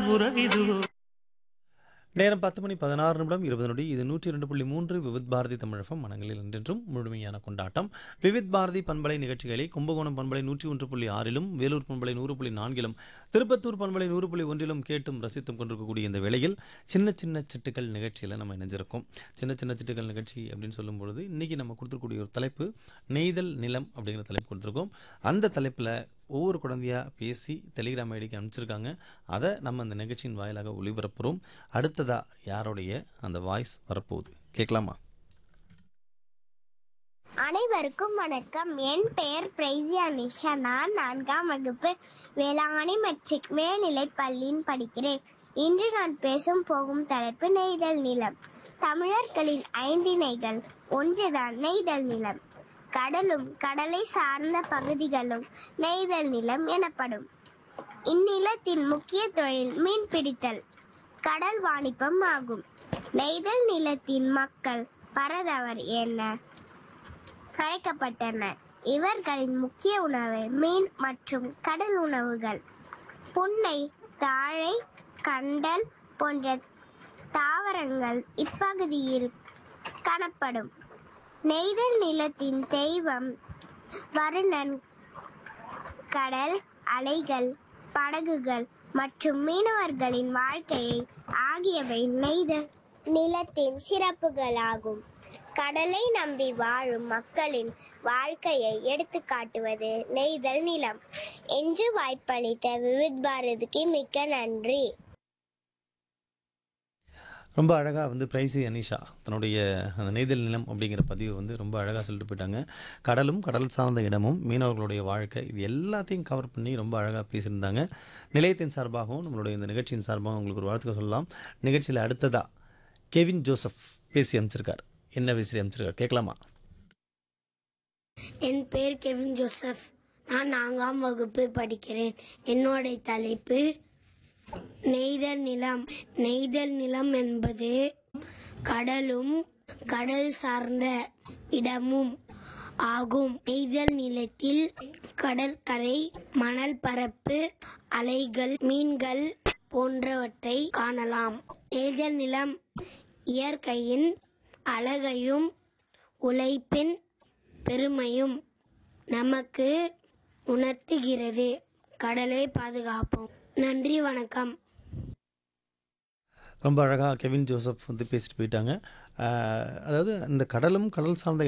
உறவிதுவோ நேரம் பத்து மணி பதினாறு நிமிடம் இருபது நொடி இது நூற்றி இரண்டு புள்ளி மூன்று விவித் பாரதி தமிழகம் மனங்களில் என்றென்றும் முழுமையான கொண்டாட்டம் விவித் பாரதி பண்பலை நிகழ்ச்சிகளை கும்பகோணம் பண்பலை நூற்றி ஒன்று புள்ளி ஆறிலும் வேலூர் பண்பலை நூறு புள்ளி நான்கிலும் திருப்பத்தூர் பண்பலை நூறு புள்ளி ஒன்றிலும் கேட்டும் ரசித்தும் கொண்டிருக்கக்கூடிய இந்த வேளையில் சின்ன சின்ன சிட்டுக்கள் நிகழ்ச்சியில் நம்ம இணைஞ்சிருக்கோம் சின்ன சின்ன சிட்டுக்கள் நிகழ்ச்சி அப்படின்னு சொல்லும் பொழுது இன்றைக்கி நம்ம கொடுத்துருக்கூடிய ஒரு தலைப்பு நெய்தல் நிலம் அப்படிங்கிற தலைப்பு கொடுத்துருக்கோம் அந்த தலைப்பில் ஒவ்வொரு குழந்தையாக பேசி டெலிகிராம் ஐடிக்கு அனுப்பிச்சிருக்காங்க அதை நம்ம அந்த நிகழ்ச்சியின் வாயிலாக ஒளிபரப்புகிறோம் அடுத்ததாக யாருடைய அந்த வாய்ஸ் வரப்போகுது கேட்கலாமா அனைவருக்கும் வணக்கம் என் பெயர் பிரைசியா நிஷா நான் நான்காம் வகுப்பு வேளாங்கண்ணி மெட்ரிக் மேல்நிலைப் பள்ளியில் படிக்கிறேன் இன்று நான் பேசும் போகும் தலைப்பு நெய்தல் நிலம் தமிழர்களின் ஐந்திணைகள் ஒன்றுதான் நெய்தல் நிலம் கடலும் கடலை சார்ந்த பகுதிகளும் நெய்தல் நிலம் எனப்படும் இந்நிலத்தின் முக்கிய தொழில் மீன் பிடித்தல் கடல் வாணிபம் ஆகும் நெய்தல் நிலத்தின் மக்கள் பரதவர் என அழைக்கப்பட்டனர் இவர்களின் முக்கிய உணவு மீன் மற்றும் கடல் உணவுகள் புன்னை தாழை கண்டல் போன்ற தாவரங்கள் இப்பகுதியில் காணப்படும் நெய்தல் நிலத்தின் தெய்வம் வருணன் கடல் அலைகள் படகுகள் மற்றும் மீனவர்களின் வாழ்க்கையை ஆகியவை நெய்தல் நிலத்தின் சிறப்புகளாகும் கடலை நம்பி வாழும் மக்களின் வாழ்க்கையை எடுத்துக்காட்டுவது நெய்தல் நிலம் என்று வாய்ப்பளித்த விவித் பாரதிக்கு மிக்க நன்றி ரொம்ப அழகாக வந்து பிரைசி அனிஷா தன்னுடைய அந்த நெய்தல் நிலம் அப்படிங்கிற பதிவு வந்து ரொம்ப அழகாக சொல்லிட்டு போயிட்டாங்க கடலும் கடல் சார்ந்த இடமும் மீனவர்களுடைய வாழ்க்கை இது எல்லாத்தையும் கவர் பண்ணி ரொம்ப அழகாக பேசியிருந்தாங்க நிலையத்தின் சார்பாகவும் நம்மளுடைய இந்த நிகழ்ச்சியின் சார்பாகவும் உங்களுக்கு ஒரு வாழ்த்துக்கள் சொல்லலாம் நிகழ்ச்சியில் அடுத்ததாக கெவின் ஜோசப் பேசி அமைச்சிருக்கார் என்ன பேசி அமைச்சிருக்கார் கேட்கலாமா என் பேர் கெவின் ஜோசப் நான் நான்காம் வகுப்பு படிக்கிறேன் என்னோட தலைப்பு நெய்தல் நிலம் நெய்தல் நிலம் என்பது கடலும் கடல் சார்ந்த இடமும் ஆகும் நெய்தல் நிலத்தில் கடற்கரை மணல் பரப்பு அலைகள் மீன்கள் போன்றவற்றை காணலாம் நெய்தல் நிலம் இயற்கையின் அழகையும் உழைப்பின் பெருமையும் நமக்கு உணர்த்துகிறது கடலை பாதுகாப்போம் நன்றி வணக்கம் ரொம்ப அழகாக கெவின் ஜோசப் வந்து பேசிட்டு போயிட்டாங்க ஆஹ் அதாவது இந்த கடலும் கடல் சார்ந்த